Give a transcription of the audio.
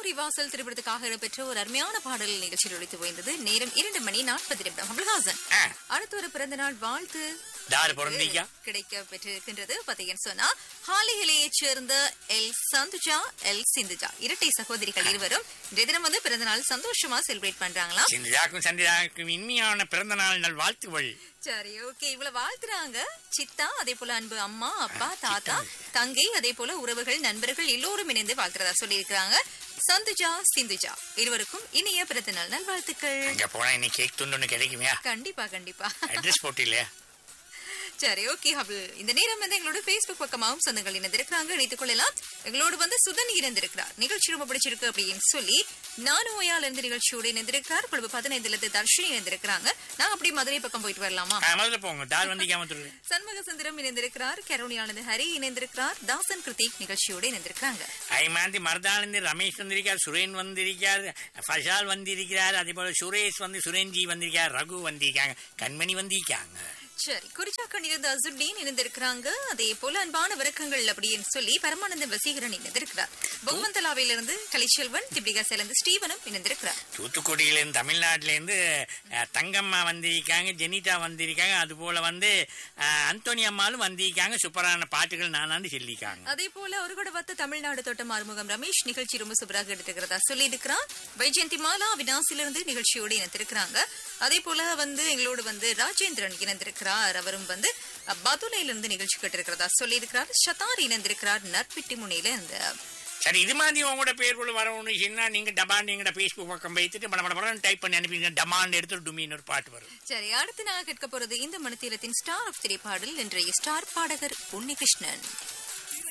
சிவகாமி வாசல் திரைப்படத்துக்காக இடம்பெற்ற ஒரு அருமையான பாடல் நிகழ்ச்சியில் ஒழித்து போயிருந்தது நேரம் இரண்டு மணி நாற்பது நிமிடம் அபுல்ஹாசன் ஆ, அடுத்த ஒரு பிறந்த நாள் வாழ்த்து தாரு பிறந்தீங்க கிடைக்க பெற்றிருக்கின்றது பாத்தீங்கன்னு சொன்னா ஹாலிஹிலேயைச் சேர்ந்த எல் சந்துஜா எல் சிந்துஜா இரட்டை சகோதரிகள் இருவரும் இன்றைய தினம் வந்து பிறந்த நாள் சந்தோஷமா செலிப்ரேட் பண்றாங்களாம் சிந்தியாக்கும் சந்தியாக்கும் இனிமையான பிறந்த நாள் நல் வாழ்த்துகள் சரி ஓகே இவ்வளவு வாழ்த்துறாங்க சித்தா அதே போல அன்பு அம்மா அப்பா தாத்தா தங்கை அதே போல உறவுகள் நண்பர்கள் எல்லோரும் இணைந்து வாழ்த்துறதா சொல்லியிருக்கிறாங்க சந்துஜா சிந்துஜா இருவருக்கும் இனிய பிறந்த நாள் நல்வாழ்த்துக்கள் அங்க போனா இன்னைக்கு கேக் துண்டு ஒண்ணு கிடைக்குமையா கண்டிப்பா கண்டிப்பா அட்ரஸ் போட்டு இல்லையா சரி ஓகே ஹபிள் இந்த நேரம் வந்து எங்களோட Facebook பக்கமாகவும் சொந்தங்கள் இணைந்திருக்கிறாங்க இணைத்துக் கொள்ளலாம் எங்களோடு வந்து சுதன் இணைந்திருக்கிறார் நிகழ்ச்சி ரொம்ப பிடிச்சிருக்கு அப்படின்னு சொல்லி நானும் ஓயால் இருந்து நிகழ்ச்சியோடு இணைந்திருக்கிறார் குழுவு பதினைந்துல இருந்து தர்ஷினி இணைந்திருக்கிறாங்க நான் அப்படி மதுரை பக்கம் போயிட்டு வரலாமா ஆ, முதல்ல போங்க தார் வந்திக்காம சொல்லு சண்முக சுந்தரம் இணைந்திருக்கிறார் கருணியானது ஹரி இணைந்திருக்கிறார் தாசன் கிருத்திக் நிகழ்ச்சியோடு இணைந்திருக்கிறாங்க ஐமாந்தி மருதானந்தி ரமேஷ் வந்திருக்கார் சுரேன் வந்திருக்கார் ஃபஷால் வந்திருக்கிறார் அதே போல சுரேஷ் வந்து சுரேன்ஜி வந்திருக்கார் ரகு வந்திருக்காங்க கண்மணி வந்திருக்காங்க சரி குறிச்சாக்கன் இருந்த அசுர்டீன் இணைந்திருக்கிறாங்க அதே போல அன்பான விளக்கங்கள் அப்படின்னு சொல்லி பரமானந்த வசீகரன் இணைந்திருக்கிறார் பொம்மந்தலாவிலிருந்து கலிச்செல்வன் திப்டிகாசிலிருந்து ஸ்டீவனும் இணைந்திருக்கிறார் தூத்துக்குடியிலேருந்து தமிழ்நாட்டிலேருந்து அஹ், தங்கம்மா வந்திருக்காங்க ஜெனிதா வந்திருக்காங்க அது போல வந்து அஹ், அந்தோனி அம்மாலும் வந்திருக்காங்க சூப்பரான பாட்டுகள் நானாண்டு சொல்லியிருக்காங்க அதே போல ஒரு கூட வத்த தமிழ்நாடு தோட்டம் ஆறுமுகம் ரமேஷ் நிகழ்ச்சி ரொம்ப சூப்பராக எடுத்துக்கிறதா சொல்லி இருக்கிறான் வைஜெயந்தி மாலா வினாசிலிருந்து நிகழ்ச்சியோடு இணைந்திருக்கிறாங்க அதே போல வந்து எங்களோடு வந்து ராஜேந்திரன் இணைந்திருக்கிறார் அவரும் வந்து அஹ், பதுளையிலிருந்து நிகழ்ச்சி கேட்டிருக்கிறதா சொல்லி இருக்கிறார் ஷதார் இணைந்திருக்கிறார் நற்பிட்டி முனையில இந்த சரி இது மாதிரி உங்களோட பேர் கூட வரணும்னு சொன்னா நீங்க டமாண்ட் எங்கட ஃபேஸ்புக் பக்கம் வைத்துட்டு பட பட படம் டைப் பண்ணி அனுப்பிங்க டமாண்ட் எடுத்து டுமின்னு ஒரு பாட்டு வரும் சரி அடுத்து நாங்க கேட்க போறது இந்த மணித்தீரத்தின் ஸ்டார் ஆஃப் திரைப்பாடல் இன்றைய ஸ்டார் பாடகர் உன்னிகிருஷ்ணன்